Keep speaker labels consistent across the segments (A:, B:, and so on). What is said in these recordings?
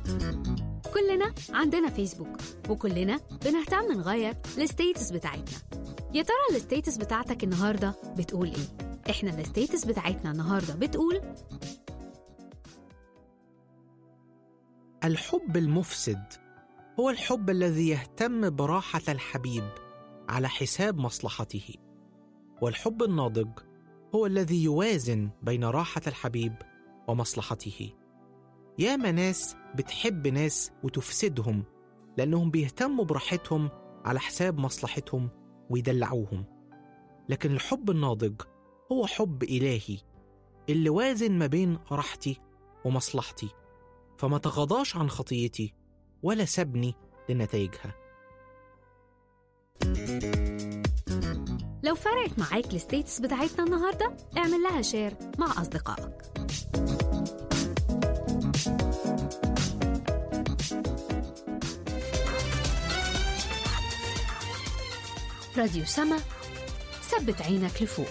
A: كلنا عندنا فيسبوك وكلنا بنهتم نغير الستيتس بتاعتنا يا ترى الستيتس بتاعتك النهارده بتقول ايه احنا الستيتس بتاعتنا النهارده بتقول
B: الحب المفسد هو الحب الذي يهتم براحة الحبيب على حساب مصلحته والحب الناضج هو الذي يوازن بين راحة الحبيب ومصلحته ياما ناس بتحب ناس وتفسدهم لأنهم بيهتموا براحتهم على حساب مصلحتهم ويدلعوهم لكن الحب الناضج هو حب إلهي اللي وازن ما بين راحتي ومصلحتي فما تغاضاش عن خطيتي ولا سابني لنتائجها
A: لو فرقت معاك الستيتس بتاعتنا النهارده اعمل لها شير مع أصدقائك راديو سما ثبت عينك لفوق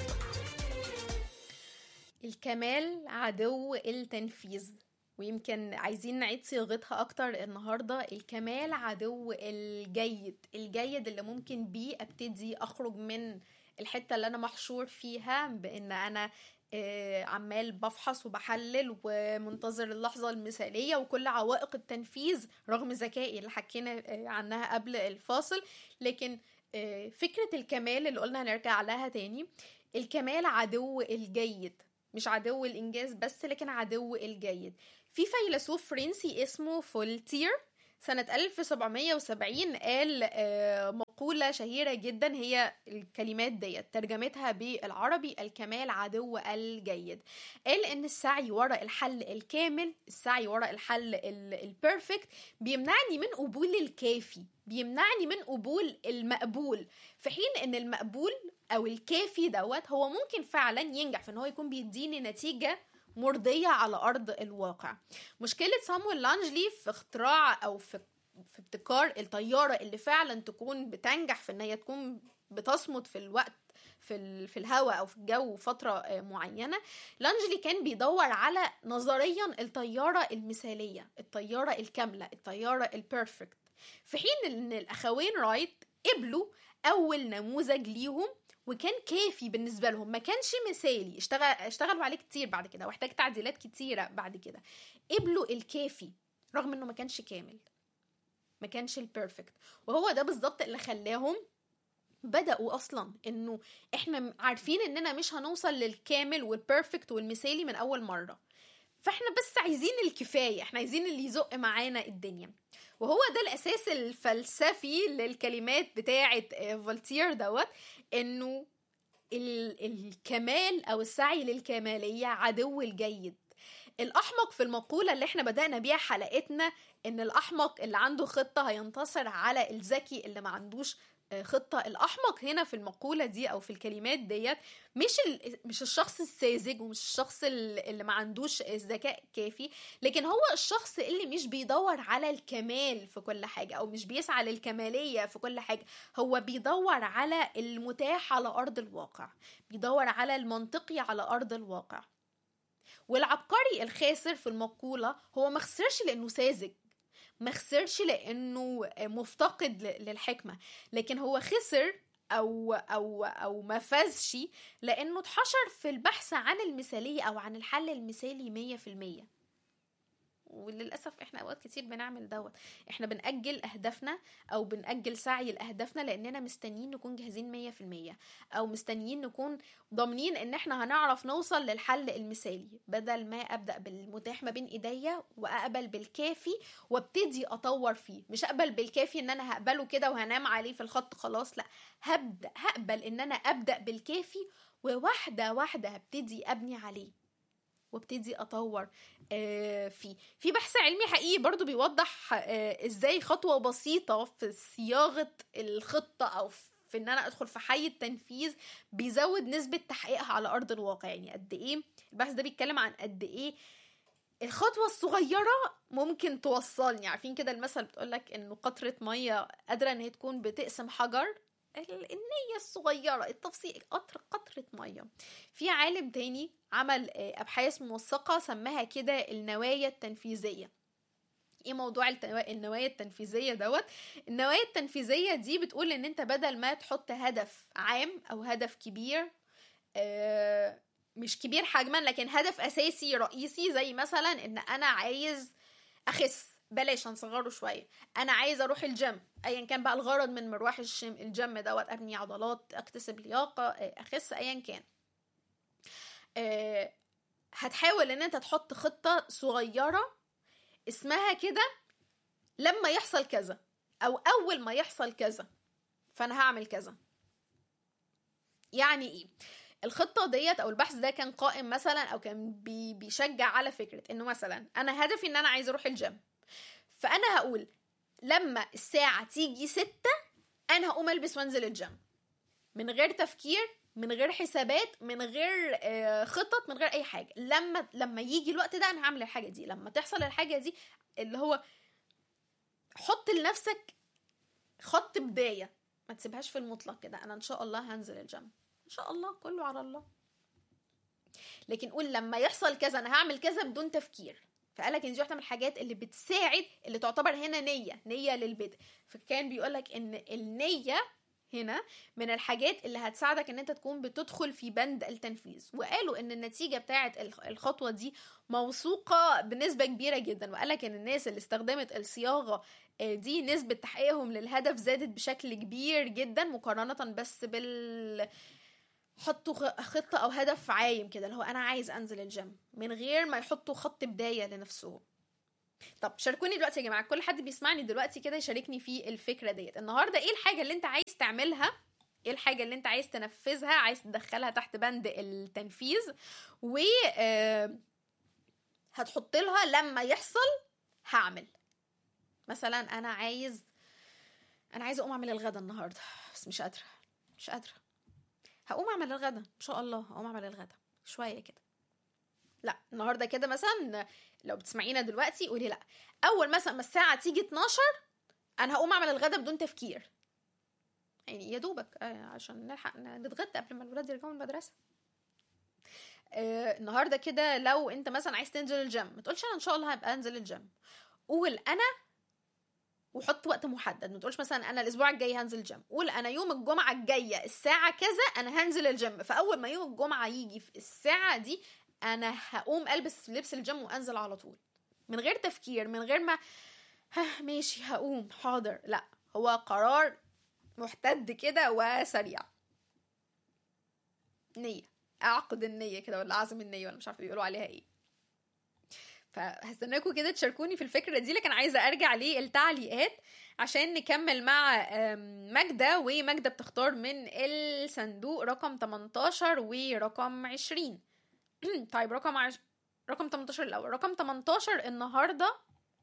C: الكمال عدو التنفيذ ويمكن عايزين نعيد صياغتها اكتر النهارده الكمال عدو الجيد الجيد اللي ممكن بيه ابتدي اخرج من الحته اللي انا محشور فيها بان انا آه، عمال بفحص وبحلل ومنتظر اللحظة المثالية وكل عوائق التنفيذ رغم ذكائي اللي حكينا آه، عنها قبل الفاصل لكن آه، فكرة الكمال اللي قلنا هنرجع لها تاني الكمال عدو الجيد مش عدو الإنجاز بس لكن عدو الجيد في فيلسوف فرنسي اسمه فولتير سنة 1770 قال آه، مقولة شهيرة جدا هي الكلمات ديت ترجمتها بالعربي الكمال عدو الجيد قال ان السعي وراء الحل الكامل السعي وراء الحل البيرفكت بيمنعني من قبول الكافي بيمنعني من قبول المقبول في حين ان المقبول او الكافي دوت هو ممكن فعلا ينجح في ان هو يكون بيديني نتيجه مرضيه على ارض الواقع مشكله سامويل لانجلي في اختراع او في في ابتكار الطياره اللي فعلا تكون بتنجح في ان هي تكون بتصمد في الوقت في ال- في الهواء او في الجو فتره آه، معينه لانجلي كان بيدور على نظريا الطياره المثاليه الطياره الكامله الطياره البيرفكت في حين ان الاخوين رايت قبلوا اول نموذج ليهم وكان كافي بالنسبه لهم ما كانش مثالي اشتغل اشتغلوا عليه كتير بعد كده واحتاج تعديلات كتيره بعد كده قبلوا الكافي رغم انه ما كانش كامل ما كانش البيرفكت وهو ده بالظبط اللي خلاهم بدأوا أصلا إنه إحنا عارفين إننا مش هنوصل للكامل والبيرفكت والمثالي من أول مرة فإحنا بس عايزين الكفاية إحنا عايزين اللي يزق معانا الدنيا وهو ده الأساس الفلسفي للكلمات بتاعة آه، فولتير دوت إنه ال- الكمال أو السعي للكمالية عدو الجيد الأحمق في المقولة اللي احنا بدأنا بيها حلقتنا إن الأحمق اللي عنده خطة هينتصر على الذكي اللي ما عندوش آه، خطة الأحمق هنا في المقولة دي أو في الكلمات ديت مش ال... مش الشخص الساذج ومش الشخص ال- اللي ما عندوش ذكاء كافي لكن هو الشخص اللي مش بيدور على الكمال في كل حاجة أو مش بيسعى للكمالية في كل حاجة هو بيدور على المتاح على أرض الواقع بيدور على المنطقي على أرض الواقع والعبقري الخاسر في المقولة هو ما خسرش لأنه ساذج ما خسرش لأنه مفتقد ل- للحكمة لكن هو خسر أو أو أو ما فازش لأنه اتحشر في البحث عن المثالية أو عن الحل المثالي مية في المية وللأسف احنا أوقات كتير بنعمل دوت احنا بنأجل أهدافنا أو بنأجل سعي لأهدافنا لأننا مستنيين نكون جاهزين مية في المية أو مستنيين نكون ضامنين ان احنا هنعرف نوصل للحل المثالي بدل ما ابدا بالمتاح ما بين ايديا واقبل بالكافي وابتدي اطور فيه مش اقبل بالكافي ان انا هقبله كده وهنام عليه في الخط خلاص لا هبدا هقبل ان انا ابدا بالكافي وواحده واحده هبتدي ابني عليه وابتدي اطور آه، فيه في بحث علمي حقيقي برضو بيوضح آه، ازاي خطوه بسيطه في صياغه الخطه او في ان انا ادخل في حي التنفيذ بيزود نسبة تحقيقها على أرض الواقع يعني قد إيه البحث ده بيتكلم عن قد إيه الخطوة الصغيرة ممكن توصلني عارفين كده المثل بتقولك إنه قطرة مية قادرة إن هي تكون بتقسم حجر ال- النية الصغيرة التفصيل قطر قطرة مية في عالم تاني عمل آه، أبحاث موثقة سماها كده النوايا التنفيذية ايه موضوع التنوا- النوايا التنفيذيه دوت النوايا التنفيذيه دي بتقول ان انت بدل ما تحط هدف عام او هدف كبير آه، مش كبير حجما لكن هدف اساسي رئيسي زي مثلا ان انا عايز اخس بلاش هنصغره شويه انا عايز اروح الجيم ايا كان بقى الغرض من مروح الجيم الجيم دوت ابني عضلات اكتسب لياقه آه، اخس ايا كان آه، هتحاول ان انت تحط خطه صغيره اسمها كده لما يحصل كذا او اول ما يحصل كذا فانا هعمل كذا يعني ايه الخطه ديت او البحث ده كان قائم مثلا او كان بي بيشجع على فكره انه مثلا انا هدفي ان انا عايز اروح الجيم فانا هقول لما الساعه تيجي ستة انا هقوم البس وانزل الجيم من غير تفكير من غير حسابات من غير آه، خطط من غير اي حاجه لما لما يجي الوقت ده انا هعمل الحاجه دي لما تحصل الحاجه دي اللي هو حط لنفسك خط بدايه ما تسيبهاش في المطلق كده انا ان شاء الله هنزل الجيم ان شاء الله كله على الله لكن قول لما يحصل كذا انا هعمل كذا بدون تفكير فقالك ان دي واحده من الحاجات اللي بتساعد اللي تعتبر هنا نيه نيه للبدء فكان بيقولك ان النيه هنا من الحاجات اللي هتساعدك ان انت تكون بتدخل في بند التنفيذ وقالوا ان النتيجه بتاعه الخ- الخطوه دي موثوقه بنسبه كبيره جدا وقالك ان الناس اللي استخدمت الصياغه آه، دي نسبه تحقيقهم للهدف زادت بشكل كبير جدا مقارنه بس بال حطوا خ- خطه او هدف عايم كده اللي هو انا عايز انزل الجيم من غير ما يحطوا خط بدايه لنفسهم طب شاركوني دلوقتي يا جماعه كل حد بيسمعني دلوقتي كده يشاركني في الفكره ديت النهارده ايه الحاجه اللي انت عايز تعملها ايه الحاجه اللي انت عايز تنفذها عايز تدخلها تحت بند التنفيذ و آه، هتحط لها لما يحصل هعمل مثلا انا عايز انا عايزه اقوم اعمل الغدا النهارده بس مش قادره مش قادره هقوم اعمل الغدا ان شاء الله هقوم اعمل الغدا شويه كده لا النهارده كده مثلا لو بتسمعينا دلوقتي قولي لا اول مثلا ما الساعه تيجي 12 انا هقوم اعمل الغدا بدون تفكير يعني يا دوبك آه، عشان نلحق ن- نتغدى قبل ما الولاد يرجعوا من المدرسه آه، النهارده كده لو انت مثلا عايز تنزل الجيم ما تقولش انا ان شاء الله هبقى انزل الجيم قول انا وحط وقت محدد ما تقولش مثلا انا الاسبوع الجاي هنزل جيم قول انا يوم الجمعه الجايه الساعه كذا انا هنزل الجيم فاول ما يوم الجمعه يجي في الساعه دي انا هقوم البس لبس الجيم وانزل على طول من غير تفكير من غير ما ها ماشي هقوم حاضر لا هو قرار محتد كده وسريع نية اعقد النية كده ولا اعزم النية ولا مش عارفة بيقولوا عليها ايه فهستناكم كده تشاركوني في الفكرة دي لكن عايزة ارجع للتعليقات عشان نكمل مع آم، ماجدة وماجدة بتختار من الصندوق رقم 18 ورقم 20 طيب رقم عش... رقم 18 الاول رقم 18 النهارده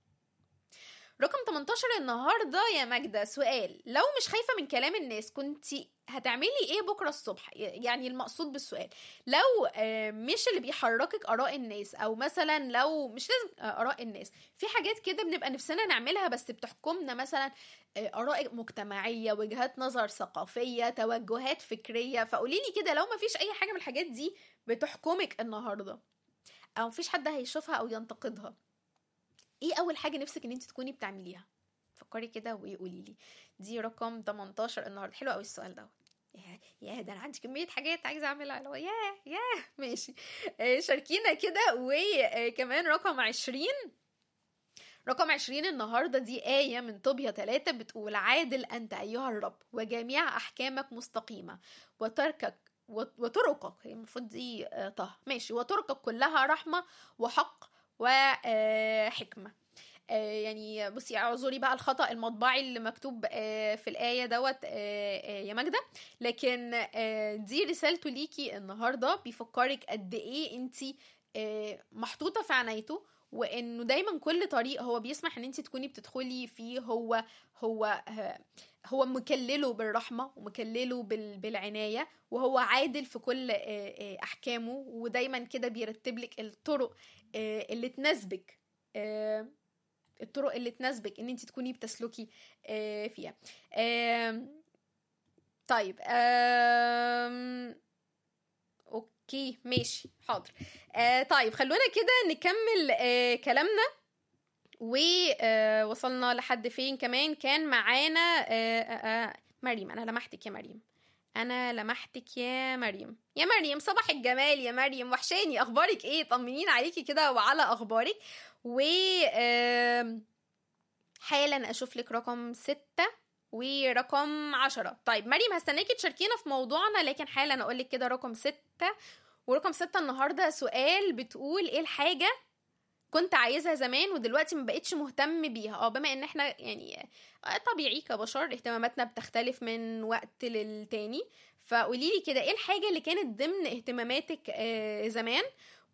C: رقم 18 النهارده يا ماجدة سؤال لو مش خايفة من كلام الناس كنت هتعملي ايه بكرة الصبح يعني المقصود بالسؤال لو آه، مش اللي بيحركك اراء الناس او مثلا لو مش لازم آه، اراء الناس في حاجات كده بنبقى نفسنا نعملها بس بتحكمنا مثلا آه، اراء مجتمعيه وجهات نظر ثقافيه توجهات فكريه فقولي لي كده لو ما فيش اي حاجه من الحاجات دي بتحكمك النهارده او مفيش حد هيشوفها او ينتقدها ايه اول حاجه نفسك ان انت تكوني بتعمليها فكري كده وقولي لي دي رقم 18 النهارده حلو قوي السؤال دوت يا يا ده انا عندي كميه حاجات عايزه اعملها اللي هو يا يا ماشي آه، شاركينا كده وكمان رقم 20 رقم 20 النهارده دي آية من طوبيا 3 بتقول عادل أنت أيها الرب وجميع أحكامك مستقيمة وتركك وط- وطرقك هي المفروض دي آه، طه ماشي وطرقك كلها رحمة وحق وحكمة يعني بصي اعذري بقى الخطأ المطبعي اللي مكتوب آه، في الآية دوت آه، آه، يا ماجدة لكن آه، دي رسالته ليكي النهارده بيفكرك قد ايه انتي آه، محطوطة في عنايته وانه دايما كل طريق هو بيسمح ان انت تكوني بتدخلي فيه هو هو آه، هو مكلله بالرحمه ومكلله بال- بالعنايه وهو عادل في كل آه، آه، احكامه ودايما كده بيرتب لك الطرق آه، اللي تناسبك آه، الطرق اللي تناسبك ان انت تكوني بتسلكي آه، فيها آم، طيب آم، اوكي ماشي حاضر آه طيب خلونا كده نكمل آه كلامنا ووصلنا لحد فين كمان كان معانا آه، آه، آه، مريم انا لمحتك يا مريم انا لمحتك يا مريم يا مريم صباح الجمال يا مريم وحشاني اخبارك ايه طمنين عليكي كده وعلى اخبارك و آم، حالا اشوف لك رقم ستة ورقم عشرة طيب مريم هستناكي تشاركينا في موضوعنا لكن حالا اقول لك كده رقم ستة ورقم ستة النهاردة سؤال بتقول ايه الحاجة كنت عايزها زمان ودلوقتي ما بقتش مهتم بيها اه بما ان احنا يعني آه، طبيعي كبشر اهتماماتنا بتختلف من وقت للتاني فقولي لي كده ايه الحاجه اللي كانت ضمن اهتماماتك آه، زمان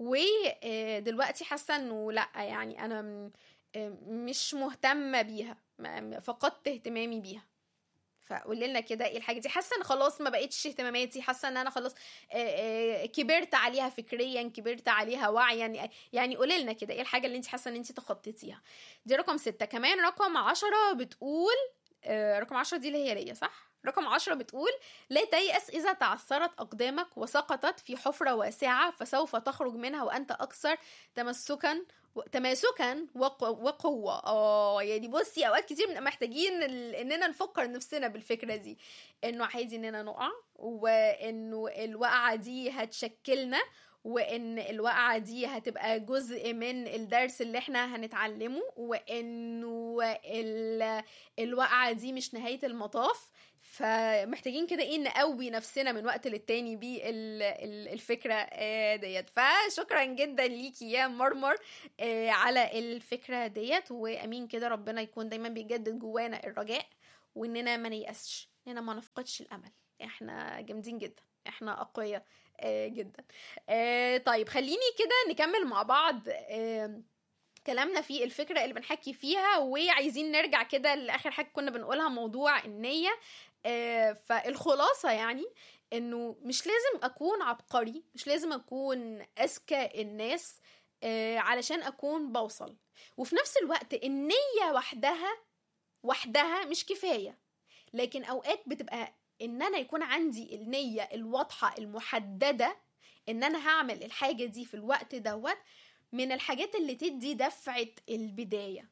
C: ودلوقتي حاسه انه لا يعني انا م- آه، مش مهتمه بيها ما- فقدت اهتمامي بيها فقولي لنا كده ايه الحاجه دي حاسه ان خلاص ما بقتش اهتماماتي حاسه ان انا خلاص آه، آه، كبرت عليها فكريا كبرت عليها وعيا يعني قولي لنا كده ايه الحاجه اللي انت حاسه ان انت تخطيتيها دي رقم ستة كمان رقم عشرة بتقول آه، رقم عشرة دي اللي هي ليا صح رقم عشرة بتقول لا تيأس إذا تعثرت أقدامك وسقطت في حفرة واسعة فسوف تخرج منها وأنت أكثر تمسكا و- تماسكا وق- وقوة اه يعني بصي أوقات كتير بنبقى محتاجين ال- إننا نفكر نفسنا بالفكرة دي إنه عادي إننا نقع وإنه الوقعة دي هتشكلنا وان الوقعه دي هتبقى جزء من الدرس اللي احنا هنتعلمه وانه ال- الوقعه دي مش نهايه المطاف فمحتاجين كده ايه نقوي نفسنا من وقت للتاني بالفكره آه، ديت فشكرا جدا ليكي يا مرمر آه، على الفكره ديت وامين كده ربنا يكون دايما بيجدد جوانا الرجاء واننا ما نيأسش اننا ما نفقدش الامل احنا جامدين جدا احنا اقوياء آه، جدا آه، طيب خليني كده نكمل مع بعض آه، كلامنا في الفكرة اللي بنحكي فيها وعايزين نرجع كده لآخر حاجة كنا بنقولها موضوع النية آه، فالخلاصة يعني انه مش لازم اكون عبقري مش لازم اكون اذكى الناس آه، علشان اكون بوصل وفي نفس الوقت النية وحدها وحدها مش كفاية لكن اوقات بتبقى ان انا يكون عندي النية الواضحة المحددة ان انا هعمل الحاجة دي في الوقت دوت من الحاجات اللي تدي دفعة البداية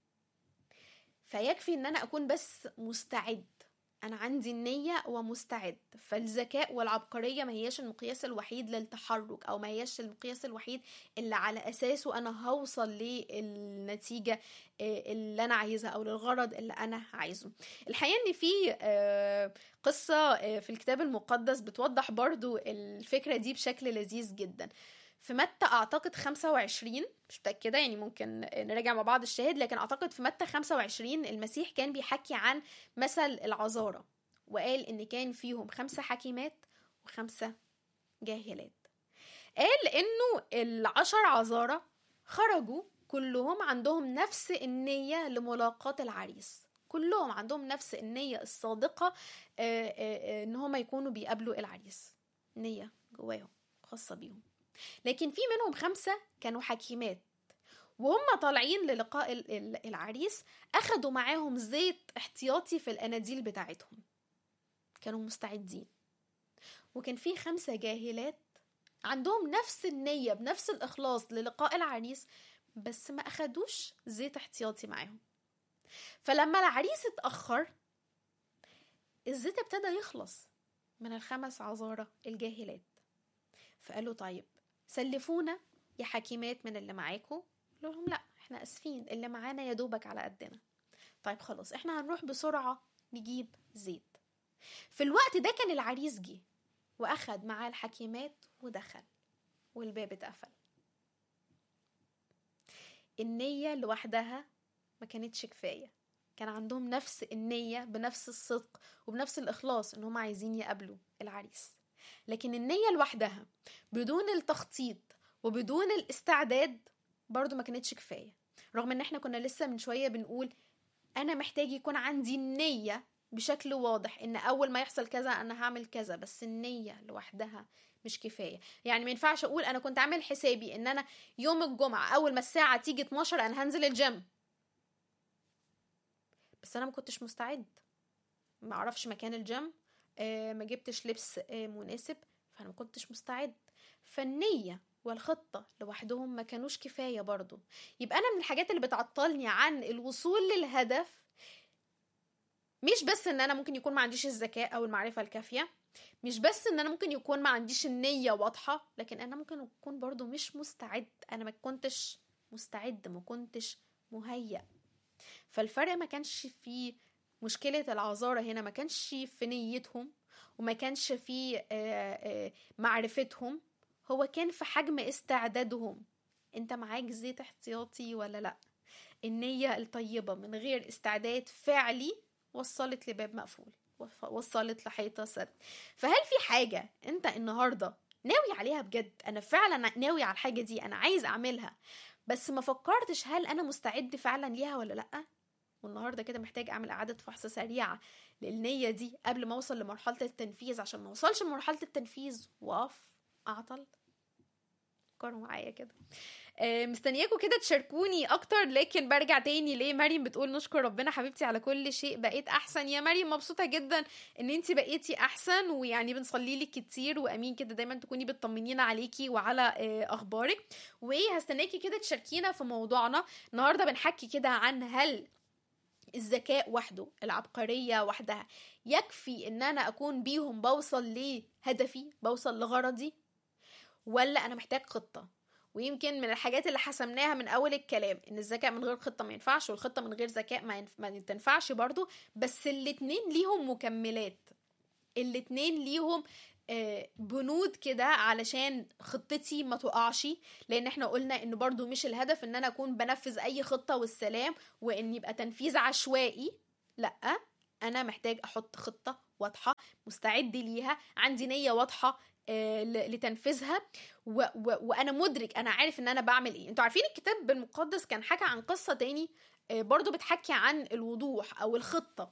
C: فيكفي ان انا اكون بس مستعد انا عندي النية ومستعد فالذكاء والعبقرية ما هياش المقياس الوحيد للتحرك او ما هياش المقياس الوحيد اللي على اساسه انا هوصل للنتيجة آه، اللي انا عايزها او للغرض اللي انا عايزه الحقيقة ان في آه، قصة آه، في الكتاب المقدس بتوضح برضو الفكرة دي بشكل لذيذ جدا في متى اعتقد 25 مش متاكده يعني ممكن نراجع مع بعض الشاهد لكن اعتقد في متى 25 المسيح كان بيحكي عن مثل العذارى وقال ان كان فيهم خمسه حكيمات وخمسه جاهلات قال انه العشر عذارى خرجوا كلهم عندهم نفس النيه لملاقاه العريس كلهم عندهم نفس النيه الصادقه آه، آه، آه، ان هم يكونوا بيقابلوا العريس نيه جواهم خاصه بيهم لكن في منهم خمسة كانوا حكيمات وهم طالعين للقاء ال- ال- العريس أخدوا معاهم زيت احتياطي في الأناديل بتاعتهم كانوا مستعدين وكان في خمسة جاهلات عندهم نفس النية بنفس الإخلاص للقاء العريس بس ما أخدوش زيت احتياطي معاهم فلما العريس اتأخر الزيت ابتدى يخلص من الخمس عذارى الجاهلات فقالوا طيب سلفونا يا حكيمات من اللي معاكم قالوا لهم لا احنا اسفين اللي معانا يا دوبك على قدنا طيب خلاص احنا هنروح بسرعة نجيب زيت في الوقت ده كان العريس جه واخد معاه الحكيمات ودخل والباب اتقفل النية لوحدها ما كانتش كفاية كان عندهم نفس النية بنفس الصدق وبنفس الإخلاص إن هم عايزين يقابلوا العريس لكن النية لوحدها بدون التخطيط وبدون الاستعداد برضو ما كانتش كفاية رغم ان احنا كنا لسه من شوية بنقول انا محتاج يكون عندي النية بشكل واضح ان اول ما يحصل كذا انا هعمل كذا بس النية لوحدها مش كفاية يعني ما ينفعش اقول انا كنت عامل حسابي ان انا يوم الجمعة اول ما الساعة تيجي 12 انا هنزل الجيم بس انا ما كنتش مستعد ما اعرفش مكان الجيم آه، ما جبتش لبس آه، مناسب فانا ما كنتش مستعد فالنية والخطة لوحدهم ما كانوش كفاية برضو يبقى أنا من الحاجات اللي بتعطلني عن الوصول للهدف مش بس ان انا ممكن يكون ما عنديش الذكاء او المعرفة الكافية مش بس ان انا ممكن يكون ما عنديش النية واضحة لكن انا ممكن اكون برضو مش مستعد انا ما كنتش مستعد ما كنتش مهيأ فالفرق ما كانش في مشكلة العذارة هنا ما كانش في نيتهم وما كانش في معرفتهم هو كان في حجم استعدادهم انت معاك زيت احتياطي ولا لا النية الطيبة من غير استعداد فعلي وصلت لباب مقفول وصلت لحيطة سد فهل في حاجة انت النهاردة ناوي عليها بجد انا فعلا ناوي على الحاجة دي انا عايز اعملها بس ما فكرتش هل انا مستعد فعلا ليها ولا لا والنهارده كده محتاج اعمل اعاده فحص سريعه للنيه دي قبل ما اوصل لمرحله التنفيذ عشان ما اوصلش لمرحله التنفيذ واقف اعطل فكروا معايا كده مستنياكم كده تشاركوني اكتر لكن برجع تاني ليه مريم بتقول نشكر ربنا حبيبتي على كل شيء بقيت احسن يا مريم مبسوطه جدا ان انت بقيتي احسن ويعني بنصلي لك كتير وامين كده دايما تكوني بتطمنينا عليكي وعلى اخبارك وهستناكي كده تشاركينا في موضوعنا النهارده بنحكي كده عن هل الذكاء وحده العبقرية وحدها يكفي ان انا اكون بيهم بوصل لهدفي بوصل لغرضي ولا انا محتاج خطة ويمكن من الحاجات اللي حسمناها من اول الكلام ان الذكاء من غير خطة ما ينفعش والخطة من غير ذكاء ما, ينف... ما تنفعش برضو بس الاتنين ليهم مكملات الاتنين ليهم بنود كده علشان خطتي ما تقعش لان احنا قلنا ان برضو مش الهدف ان انا اكون بنفذ اي خطة والسلام وان يبقى تنفيذ عشوائي لا انا محتاج احط خطة واضحة مستعد ليها عندي نية واضحة لتنفيذها و و وانا مدرك انا عارف ان انا بعمل ايه انتوا عارفين الكتاب المقدس كان حكى عن قصة تاني برضو بتحكي عن الوضوح او الخطة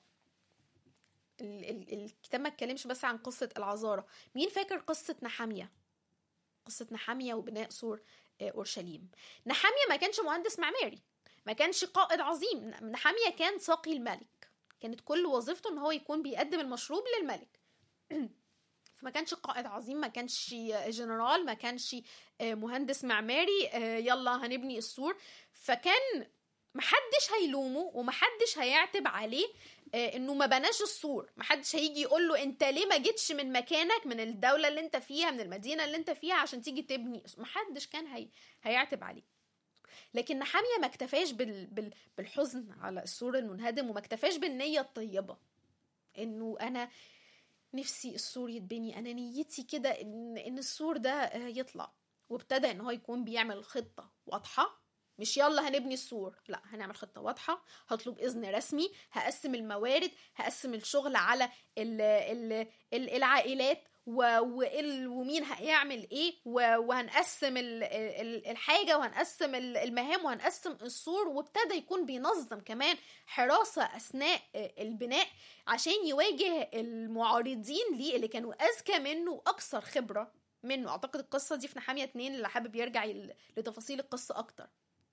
C: الكتاب ما اتكلمش بس عن قصة العذارة مين فاكر قصة نحامية قصة نحامية وبناء سور أورشليم نحامية ما كانش مهندس معماري ما كانش قائد عظيم نحامية كان ساقي الملك كانت كل وظيفته ان هو يكون بيقدم المشروب للملك فما كانش قائد عظيم ما كانش جنرال ما كانش مهندس معماري يلا هنبني السور فكان محدش هيلومه ومحدش هيعتب عليه انه ما بناش السور محدش هيجي يقول له انت ليه ما جيتش من مكانك من الدوله اللي انت فيها من المدينه اللي انت فيها عشان تيجي تبني محدش كان هي هيعتب عليه لكن نحاميه ما اكتفاش بال... بال... بالحزن على السور المنهدم وما اكتفاش بالنيه الطيبه انه انا نفسي السور يتبني انا نيتي كده ان ان السور ده يطلع وابتدى ان هو يكون بيعمل خطه واضحه مش يلا هنبني السور لا هنعمل خطه واضحه هطلب اذن رسمي هقسم الموارد هقسم الشغل على ال ال ال العائلات ومين هيعمل ايه وهنقسم الحاجه وهنقسم المهام وهنقسم السور وابتدى يكون بينظم كمان حراسه اثناء البناء عشان يواجه المعارضين ليه اللي كانوا اذكى منه واكثر خبره منه اعتقد القصه دي في نحاميه اتنين اللي حابب يرجع لتفاصيل القصه اكتر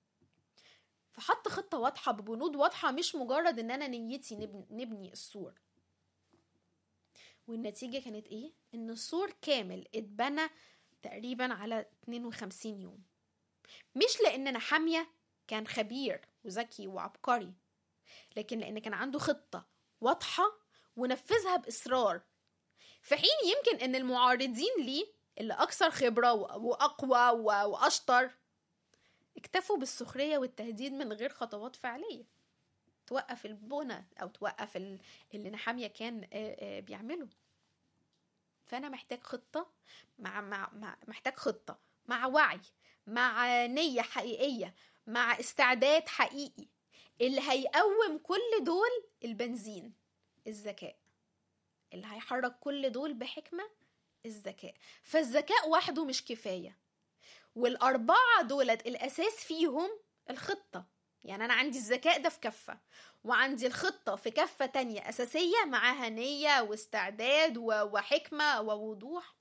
C: فحط خطه واضحه ببنود واضحه مش مجرد ان انا نيتي نبني, نبني السور والنتيجه كانت ايه ان السور كامل اتبنى تقريبا على 52 يوم مش لان نحاميه كان خبير وذكي وعبقري لكن لان كان عنده خطه واضحه ونفذها باصرار في حين يمكن ان المعارضين ليه اللي اكثر خبره واقوى واشطر اكتفوا بالسخريه والتهديد من غير خطوات فعليه توقف البنى او توقف اللي نحاميه كان بيعمله فانا محتاج خطه مع, مع, مع محتاج خطه مع وعي مع نيه حقيقيه مع استعداد حقيقي اللي هيقوم كل دول البنزين الذكاء اللي هيحرك كل دول بحكمه الذكاء فالذكاء وحده مش كفايه والأربعة دولت الأساس فيهم الخطة يعني أنا عندي الذكاء ده في كفة وعندي الخطة في كفة تانية أساسية معاها نية واستعداد وحكمة ووضوح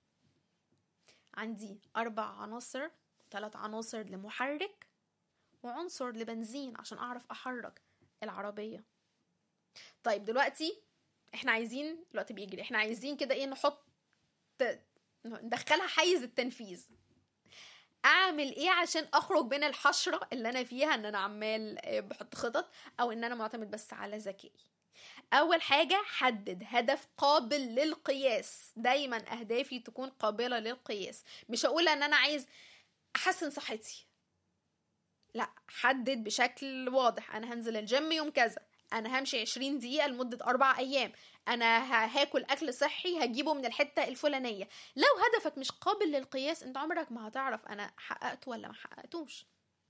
C: عندي أربع عناصر ثلاث عناصر لمحرك وعنصر لبنزين عشان أعرف أحرك العربية طيب دلوقتي احنا عايزين دلوقتي بيجري احنا عايزين كده ايه نحط ندخلها حيز التنفيذ اعمل ايه عشان اخرج من الحشره اللي انا فيها ان انا عمال آه، بحط خطط او ان انا معتمد بس على ذكائي اول حاجه حدد هدف قابل للقياس دايما اهدافي تكون قابله للقياس مش هقول ان انا عايز احسن صحتي لا حدد بشكل واضح انا هنزل الجيم يوم كذا انا همشي 20 دقيقه لمده اربع ايام انا ه- هاكل اكل صحي هجيبه من الحته الفلانيه لو هدفك مش قابل للقياس انت عمرك ما هتعرف انا حققته ولا ما حققتوش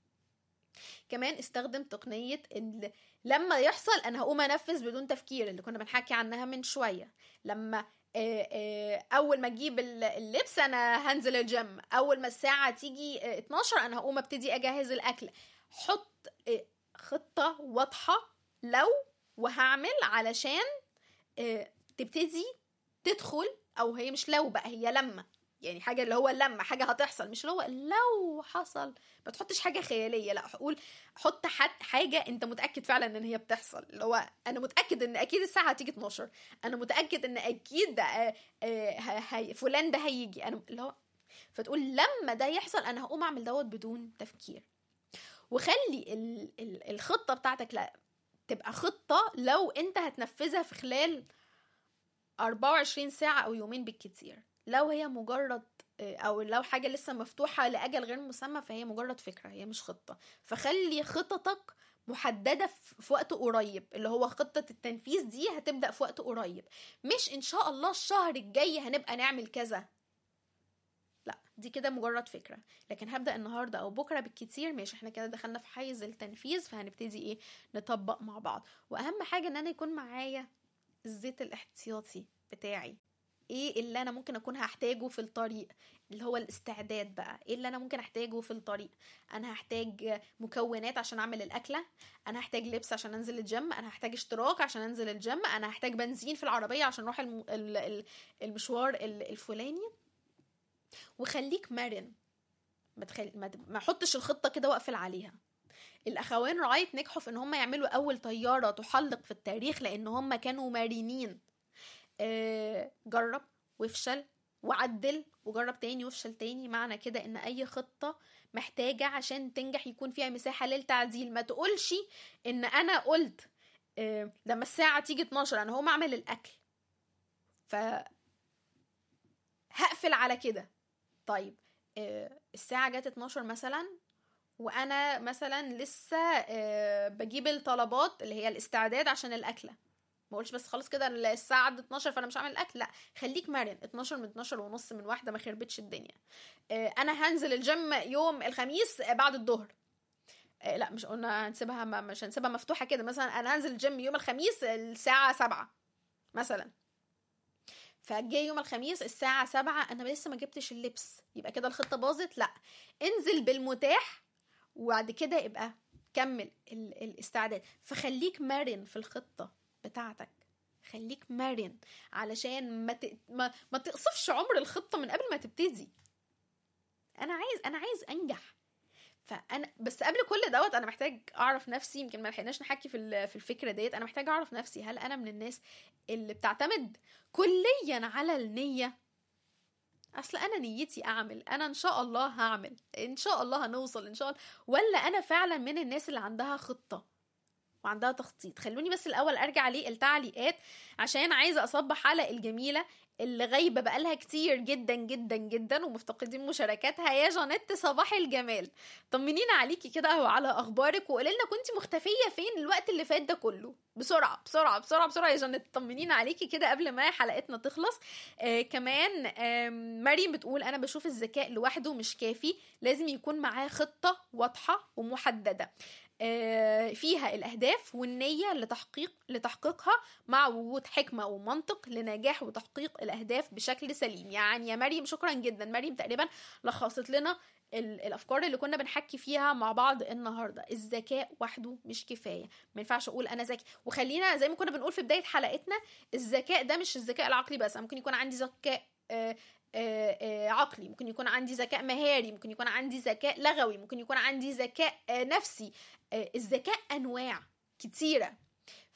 C: كمان استخدم تقنية ال... لما يحصل أنا هقوم أنفذ بدون تفكير اللي كنا بنحكي عنها من شوية لما آه، آه، أول ما أجيب ال- اللبس أنا هنزل الجيم أول ما الساعة تيجي آه، 12 أنا هقوم أبتدي أجهز الأكل حط آه، خطة واضحة لو وهعمل علشان آه، تبتدي تدخل او هي مش لو بقى هي لما يعني حاجه اللي هو لما حاجه هتحصل مش اللي هو لو حصل ما تحطش حاجه خياليه لا قول حط حد حاجه انت متاكد فعلا ان هي بتحصل اللي هو انا متاكد ان اكيد الساعه هتيجي 12 انا متاكد ان اكيد ده آه، آه، ه- هي فلان ده هيجي انا اللي هو فتقول لما ده يحصل انا هقوم اعمل دوت بدون تفكير وخلي ال ال الخطه بتاعتك لا تبقى خطه لو انت هتنفذها في خلال 24 ساعة أو يومين بالكتير لو هي مجرد أو لو حاجة لسه مفتوحة لأجل غير مسمى فهي مجرد فكرة هي مش خطة فخلي خططك محددة في في وقت قريب اللي هو خطة التنفيذ دي هتبدأ في وقت قريب مش إن شاء الله الشهر الجاي هنبقى نعمل كذا لا دي كده مجرد فكرة لكن هبدأ النهاردة أو بكرة بالكتير ماشي احنا كده دخلنا في حيز التنفيذ فهنبتدي ايه نطبق مع بعض وأهم حاجة إن أنا يكون معايا الزيت الاحتياطي بتاعي ايه اللي انا ممكن اكون هحتاجه في الطريق اللي هو الاستعداد بقى ايه اللي انا ممكن احتاجه في الطريق انا هحتاج مكونات عشان اعمل الاكله انا هحتاج لبس عشان انزل الجيم انا هحتاج اشتراك عشان انزل الجيم انا هحتاج بنزين في العربيه عشان اروح الم... ال- ال- المشوار ال- الفلاني وخليك مرن ما تخل... ما ت- ما احطش الخطه كده واقفل عليها الاخوان رايت نجحوا في ان هم يعملوا اول طياره تحلق في التاريخ لان هم كانوا مرنين آه، جرب وافشل وعدل وجرب تاني وافشل تاني معنى كده ان اي خطة محتاجة عشان تنجح يكون فيها مساحة للتعديل ما تقولش ان انا قلت آه، لما الساعة تيجي 12 انا هقوم اعمل الاكل ف هقفل على كده طيب آه، الساعة جت 12 مثلا وانا مثلا لسه آه، بجيب الطلبات اللي هي الاستعداد عشان الاكله ما اقولش بس خلاص كده الساعه عدت 12 فانا مش هعمل الاكل لا خليك مرن 12 من 12 ونص من واحده ما خربتش الدنيا آه، انا هنزل الجيم يوم الخميس آه، بعد الظهر آه، لا مش قلنا هنسيبها ما- مش هنسيبها مفتوحه كده مثلا انا هنزل الجيم يوم الخميس الساعه 7 مثلا فجه يوم الخميس الساعة سبعة أنا لسه ما جبتش اللبس يبقى كده الخطة باظت لا انزل بالمتاح وبعد كده يبقى كمل ال- الاستعداد فخليك مرن في الخطة بتاعتك خليك مرن علشان ما ت... ما, ما تقصفش عمر الخطة من قبل ما تبتدي انا عايز انا عايز انجح فانا بس قبل كل دوت انا محتاج اعرف نفسي يمكن ما لحقناش نحكي في ال- في الفكره ديت انا محتاج اعرف نفسي هل انا من الناس اللي بتعتمد كليا على النيه اصل انا نيتي اعمل انا ان شاء الله هعمل ان شاء الله هنوصل ان شاء الله ولا انا فعلا من الناس اللي عندها خطه وعندها تخطيط خلوني بس الاول ارجع للتعليقات عشان عايزه اصبح على الجميله اللي غايبه بقالها كتير جدا جدا جدا ومفتقدين مشاركاتها يا جانيت صباح الجمال طمنينا عليكي كده وعلى اخبارك وقولي لنا كنت مختفيه فين الوقت اللي فات ده كله بسرعه بسرعه بسرعه بسرعه يا جانيت طمنينا عليكي كده قبل ما حلقتنا تخلص آه كمان آه مريم بتقول انا بشوف الذكاء لوحده مش كافي لازم يكون معاه خطه واضحه ومحدده آه، فيها الأهداف والنية لتحقيق لتحقيقها مع وجود حكمة ومنطق لنجاح وتحقيق الأهداف بشكل سليم يعني يا مريم شكرا جدا مريم تقريبا لخصت لنا ال- الافكار اللي كنا بنحكي فيها مع بعض النهارده الذكاء وحده مش كفايه ما ينفعش اقول انا ذكي وخلينا زي ما كنا بنقول في بدايه حلقتنا الذكاء ده مش الذكاء العقلي بس أنا ممكن يكون عندي ذكاء آه، آه، آه، عقلي ممكن يكون عندي ذكاء مهاري ممكن يكون عندي ذكاء لغوي ممكن يكون عندي ذكاء آه، نفسي آه، الذكاء انواع كتيره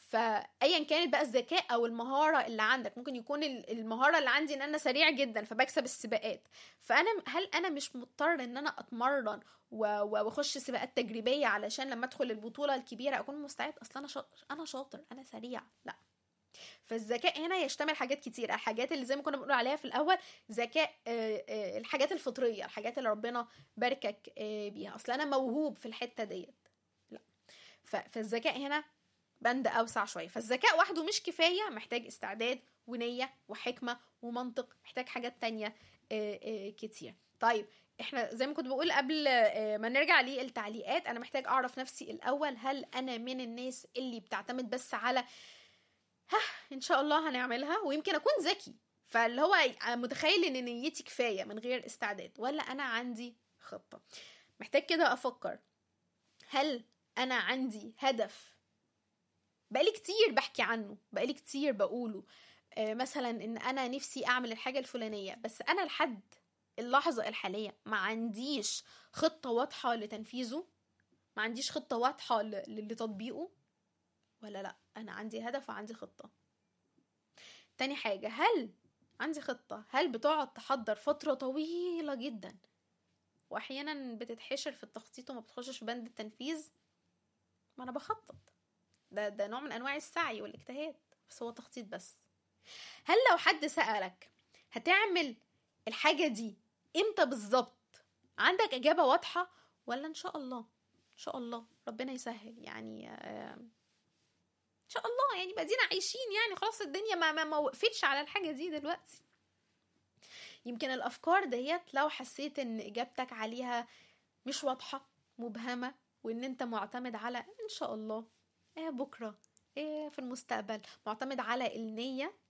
C: فايا كانت بقى الذكاء او المهاره اللي عندك ممكن يكون ال- المهاره اللي عندي ان انا سريع جدا فبكسب السباقات فانا هل انا مش مضطر ان انا اتمرن و- و- واخش سباقات تجريبيه علشان لما ادخل البطوله الكبيره اكون مستعد اصلا انا شاطر انا شاطر انا سريع لا فالذكاء هنا يشتمل حاجات كتير الحاجات اللي زي ما كنا بنقول عليها في الاول ذكاء آه، آه، الحاجات الفطريه الحاجات اللي ربنا باركك آه، بيها اصل انا موهوب في الحته ديت لا ف- فالذكاء هنا بند اوسع شويه فالذكاء وحده مش كفايه محتاج استعداد ونيه وحكمه ومنطق محتاج حاجات تانية آه، آه، كتير طيب احنا زي ما كنت بقول قبل آه، ما نرجع للتعليقات انا محتاج اعرف نفسي الاول هل انا من الناس اللي بتعتمد بس على ها ان شاء الله هنعملها ويمكن اكون ذكي فاللي هو متخيل ان نيتي كفايه من غير استعداد ولا انا عندي خطه محتاج كده افكر هل انا عندي هدف بقالي كتير بحكي عنه بقالي كتير بقوله آه، مثلا ان انا نفسي اعمل الحاجه الفلانيه بس انا لحد اللحظه الحاليه ما عنديش خطه واضحه لتنفيذه ما عنديش خطه واضحه ل- ل- لتطبيقه ولا لا انا عندي هدف وعندي خطه تاني حاجه هل عندي خطه هل بتقعد تحضر فتره طويله جدا واحيانا بتتحشر في التخطيط وما بتخشش في بند التنفيذ ما انا بخطط ده ده نوع من انواع السعي والاجتهاد بس هو تخطيط بس هل لو حد سألك هتعمل الحاجة دي امتى بالظبط عندك إجابة واضحة ولا إن شاء الله إن شاء الله ربنا يسهل يعني آه، إن شاء الله يعني بدينا عايشين يعني خلاص الدنيا ما ما, ما وقفتش على الحاجة دي دلوقتي يمكن الأفكار ديت لو حسيت إن إجابتك عليها مش واضحة مبهمة وإن أنت معتمد على إن شاء الله إيه بكرة إيه في المستقبل معتمد على النية